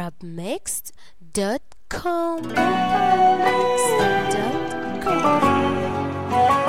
arabmixed.com arabmixed.com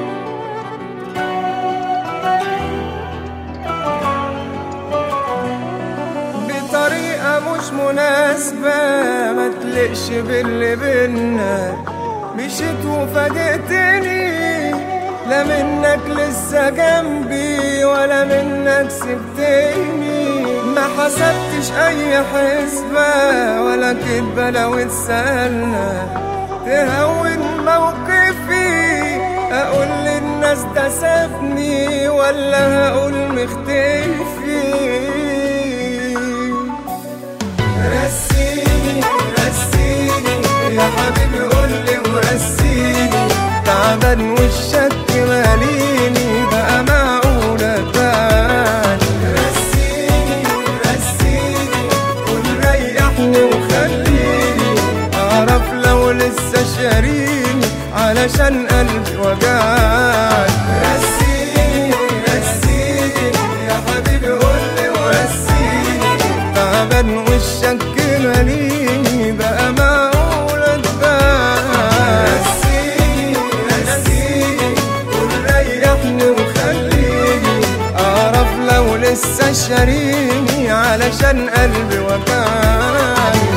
بطريقة مش مناسبة ما تلقش باللي بينا مشيت وفاجئتني لا منك لسه جنبي ولا منك سبتني ما حسبتش اي حسبة ولا كدبة لو اتسألنا تهون موقفي اقول للناس ده سابني ولا هقول مختفي رسيني رسيني يا حبيبي قولي ورسيني تعبان والشك ماليني بقى معقولة تاني رسيني رسيني قول ريحني وخليني أعرف لو لسه شاريني علشان قلبي وجعني رسيني رسيني يا حبيبي قولي ورسيني تعبان والشك ماليني بقى معقولة تبان رسيني رسيني قول ريحني وخليني أعرف لو لسه شاريني علشان قلبي وجعني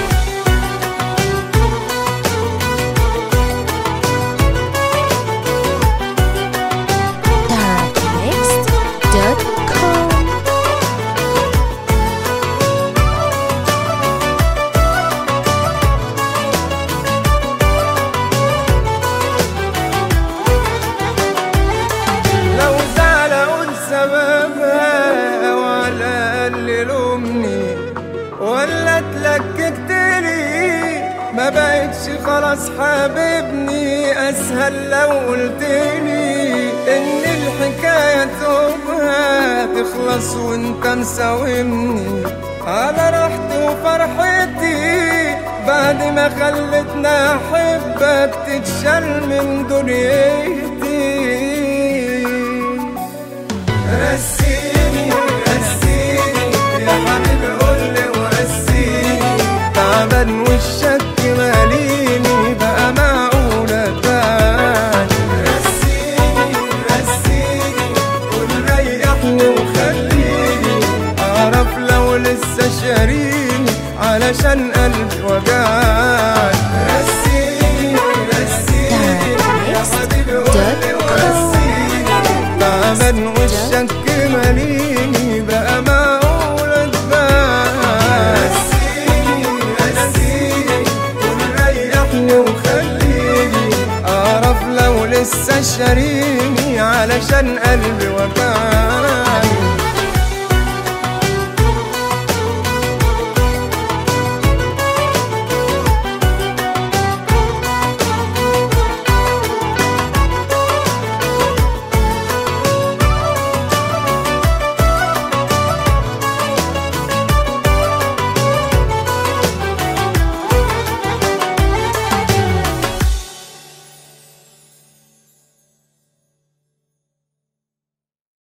arabmixed.com لو زعل اقول سببها او على الاقل لومني ولا اتلككت لي ما بقتش خلاص حاببني اسهل لو قلتلي ان الحكايه تبقى تخلص وانت مساومني على راحتي وفرحتي بعد ما خلتنا احبك تتشال من دنيتي رسيني رسيني يا حبيبي قولي ورسيني تعبان والشك ماليني بقى معقولة تاني رسيني رسيني قول ريحني وخليني أعرف لو لسه شاريني علشان قلبي وجعني رسيني رسيني يا حبيبي قولي ورسيني تعبان والشك ماليني بقى معقولة تبان رسيني رسيني قول ريحني وخليني أعرف لو لسه شاريني علشان قلبي وجعني